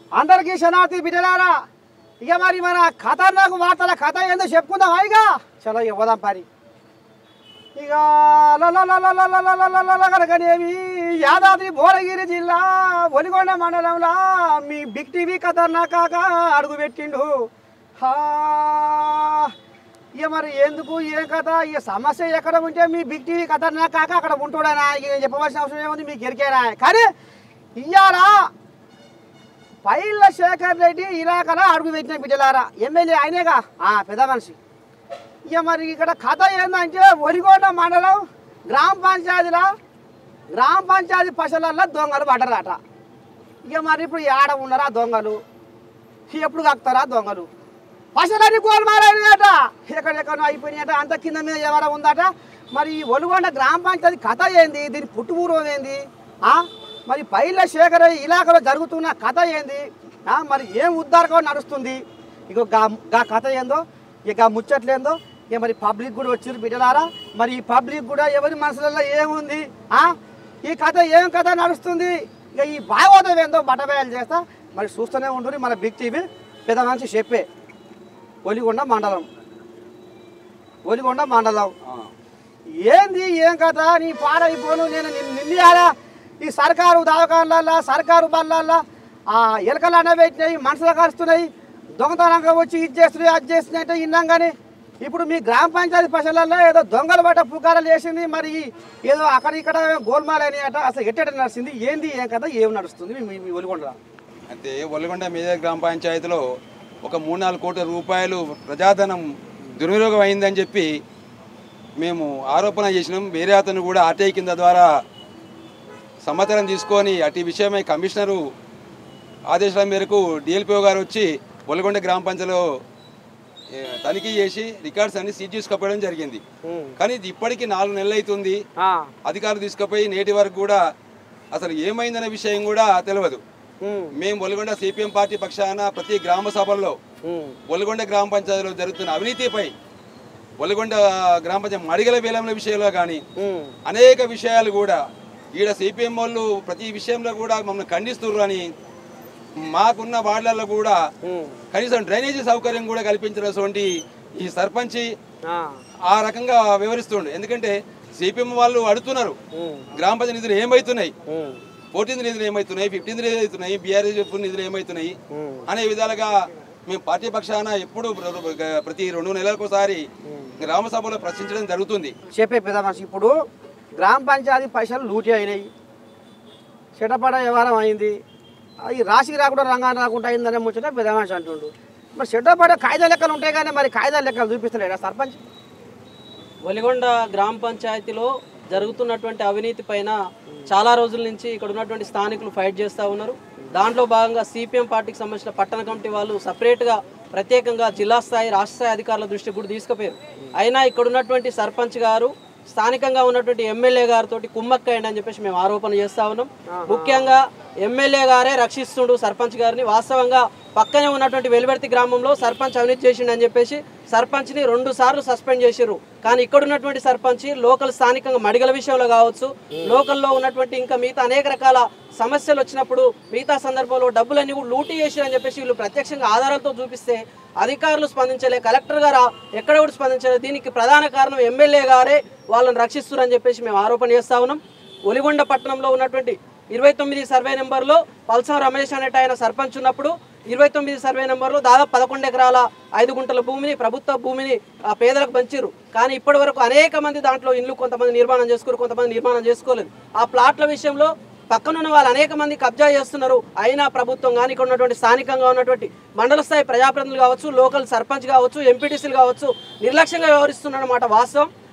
అందరికీ శనార్థి బిడ్డలారా ఇక మరి మన ఖతర్నాకు వార్తల కథ ఏందో చెప్పుకుందామా ఇక చలో ఇక పోదాం పరి ఇక కనుకనేమి యాదాద్రి భువనగిరి జిల్లా ఒలిగొండ మండలంలో మీ బిగ్ టీవీ ఖతర్నాకాక అడుగు పెట్టిండు హా ఇక మరి ఎందుకు ఏం కథ ఇక సమస్య ఎక్కడ ఉంటే మీ బిగ్ టీవీ ఖతర్నాకాక అక్కడ ఉంటుడానా ఇక నేను చెప్పవలసిన అవసరం ఏముంది మీకు ఎరికేనా కానీ ఇయ్యాలా పైళ్ళ శేఖర్ రెడ్డి ఇలాకలా అడుగు పెట్టిన బిడ్డలారా ఎమ్మెల్యే ఆయనేగా ఆ పెద్ద మనిషి ఇక మరి ఇక్కడ కథ ఏంటంటే ఒరిగొండ మండలం గ్రామ పంచాయతీలో గ్రామ పంచాయతీ పశువులలో దొంగలు పడ్డరట ఇక మరి ఇప్పుడు ఏడ ఉన్నారా దొంగలు ఎప్పుడు కక్కుతారా దొంగలు పశువులన్నీ గోల్మాలైనట ఎక్కడెక్కడ అయిపోయినాయట అంత కింద మీద ఎవర ఉందట మరి ఈ ఒలుగొండ గ్రామ పంచాయతీ కథ ఏంది దీని పుట్టుపూర్వం ఏంది ఆ? మరి పైల శేఖర ఇలాకలో జరుగుతున్న కథ ఏంది ఆ? మరి ఏం ఉద్దారకం నడుస్తుంది ఇక గా గా కథ ఏందో ఇక గా ముచ్చట్లేందో ఇక మరి పబ్లిక్ కూడా వచ్చారు బిడ్డలారా మరి ఈ పబ్లిక్ కూడా ఎవరి మనసులలో ఏముంది ఆ? ఈ కథ ఏం కథ నడుస్తుంది ఇక ఈ భాగవతం ఏందో బట్టబయలు చేస్తా మరి చూస్తూనే ఉంటుంది మన బిగ్ టీవీ పెద్ద మనిషి చెప్పే ఒలిగొండ మండలం ఒలిగొండ మండలం ఏంది ఏం కథ నీ పాడైపోను నేను నిన్నయాలా ఈ సర్కారు దవాఖానలల్లో సర్కారు బళ్ళల్లో ఆ ఎలకలు అనబెట్టినాయి మనుషులు కరుస్తున్నాయి దొంగతనంగా వచ్చి ఇది చేస్తున్నాయి అది చేస్తున్నాయి అంటే విన్నాం కానీ ఇప్పుడు మీ గ్రామ పంచాయతీ పశువులలో ఏదో దొంగలు పట్ట పుకారాలు చేసింది మరి ఏదో అక్కడ ఇక్కడ గోల్మాలని అట అసలు ఎట్టెట నడిచింది ఏంది ఏం కథ ఏం నడుస్తుంది మీ మీ ఒలిగొండ అయితే ఒల్లగొండ మేజర్ గ్రామ పంచాయతీలో ఒక మూడు నాలుగు కోట్ల రూపాయలు ప్రజాధనం దుర్వినియోగం అయిందని చెప్పి మేము ఆరోపణ చేసినాం వేరే అతను కూడా ఆర్టీఐ కింద ద్వారా సమాచారం తీసుకొని అటు విషయమై కమిషనరు ఆదేశాల మేరకు డిఎల్పిఓ గారు వచ్చి ఒల్లగొండ గ్రామ పంచాయతీలో ఏ, తనిఖీ చేసి రికార్డ్స్ అన్ని సీజ్ చేసుకోవడం జరిగింది కానీ ఇది ఇప్పటికీ నాలుగు నెలలు అవుతుంది ఆ, అధికారులు తీసుకుపోయి నేటి వరకు కూడా అసలు ఏమైందనే విషయం కూడా తెలియదు ఉమ్, మేము ఒలగొండ సిపిఎం పార్టీ పక్షాన ప్రతి గ్రామ సభల్లో ఉమ్, ఒలగొండ గ్రామ పంచాయతీలో జరుగుతున్న అవినీతిపై ఒలగొండ గ్రామ పంచాయతీ మడిగల వేలంల విషయంలో కానీ ఉమ్, అనేక విషయాలు కూడా ఈడ సిపిఎం వాళ్ళు ప్రతి విషయంలో కూడా మమ్మల్ని ఖండిస్తున్నారు అని మాకున్న వార్డులలో కూడా ఉమ్, కనీసం డ్రైనేజీ సౌకర్యం కూడా కల్పించినటువంటి ఈ సర్పంచి ఆ, ఆ రకంగా వివరిస్తుండు ఎందుకంటే సిపిఎం వాళ్ళు అడుగుతున్నారు ఉమ్, గ్రామ పంచాయతీ నిధులు ఏమవుతున్నాయి ఉమ్, ఫోర్టీన్త్ నిధులు ఏమవుతున్నాయి ఫిఫ్టీన్త్ నిధులు అవుతున్నాయి బీఆర్ఎస్ నిధులు ఏమవుతున్నాయి ఉమ్. అనే విధాలుగా మేము పార్టీ పక్షాన ఎప్పుడు ప్రతి రెండు నెలలకు ఒకసారి గ్రామ సభలో ప్రశ్నించడం జరుగుతుంది చెప్పే పెద్ద మనిషి ఇప్పుడు గ్రామ పంచాయతీ పైసలు లూటీ అయినాయి చెటపడ వ్యవహారం అయింది అది రాశికి రాకుండా రంగాన్ని రాకుండా అయిందనే ముచ్చట పెద్ద మనిషి అంటుండు మరి చెడ్డపడ కాయిదా లెక్కలు ఉంటాయి కానీ మరి కాయిదా లెక్కలు చూపిస్తలేడా సర్పంచ్ ఒలిగొండ గ్రామ పంచాయతీలో జరుగుతున్నటువంటి అవినీతి పైన చాలా రోజుల నుంచి ఇక్కడ ఉన్నటువంటి స్థానికులు ఫైట్ చేస్తూ ఉన్నారు దాంట్లో భాగంగా సిపిఎం పార్టీకి సంబంధించిన పట్టణ కమిటీ వాళ్ళు సపరేట్గా ప్రత్యేకంగా జిల్లా స్థాయి రాష్ట్ర స్థాయి అధికారుల దృష్టికి కూడా తీసుకుపోయారు అయినా ఇక్కడ ఉన్నటువంటి సర్పంచ్ గారు స్థానికంగా ఉన్నటువంటి ఎమ్మెల్యే గారితో కుమ్మక్కయ్యండి అని చెప్పేసి మేము ఆరోపణ చేస్తా ఉన్నాం ముఖ్యంగా ఎమ్మెల్యే గారే రక్షిస్తుండు సర్పంచ్ గారిని వాస్తవంగా పక్కనే ఉన్నటువంటి వెలువెర్తి గ్రామంలో సర్పంచ్ అవినీతి చేసిండు అని చెప్పేసి సర్పంచ్ని రెండు సార్లు సస్పెండ్ చేసిర్రు కానీ ఇక్కడ ఉన్నటువంటి సర్పంచ్ లోకల్ స్థానికంగా మడిగల విషయంలో కావచ్చు లోకల్లో ఉన్నటువంటి ఇంకా మిగతా అనేక రకాల సమస్యలు వచ్చినప్పుడు మిగతా సందర్భంలో డబ్బులన్నీ కూడా లూటీ చేసిరని చెప్పేసి వీళ్ళు ప్రత్యక్షంగా ఆధారాలతో చూపిస్తే అధికారులు స్పందించలే కలెక్టర్ గారు ఎక్కడ కూడా స్పందించలేదు దీనికి ప్రధాన కారణం ఎమ్మెల్యే గారే వాళ్ళని రక్షిస్తున్నారని చెప్పేసి మేము ఆరోపణ చేస్తా ఉన్నాం ఒలిగొండ పట్టణంలో ఉన్నటువంటి ఇరవై తొమ్మిది సర్వే నెంబర్లో పల్సం రమేష్ అనేట ఆయన సర్పంచ్ ఉన్నప్పుడు ఇరవై తొమ్మిది సర్వే నెంబర్లో దాదాపు పదకొండు ఎకరాల ఐదు గుంటల భూమిని ప్రభుత్వ భూమిని ఆ పేదలకు పంచిర్రు కానీ ఇప్పటి వరకు అనేక మంది దాంట్లో ఇల్లు కొంతమంది నిర్మాణం చేసుకున్నారు కొంతమంది నిర్మాణం చేసుకోలేదు ఆ ప్లాట్ల విషయంలో పక్కనున్న వాళ్ళు అనేక మంది కబ్జా చేస్తున్నారు అయినా ప్రభుత్వం కానీ ఇక్కడ ఉన్నటువంటి స్థానికంగా ఉన్నటువంటి మండల స్థాయి ప్రజాప్రతినిధులు కావచ్చు లోకల్ సర్పంచ్ కావచ్చు ఎంపీటీసీలు కావచ్చు నిర్లక్ష్యంగా వ్యవహరిస్తున్నమాట వాస్తవం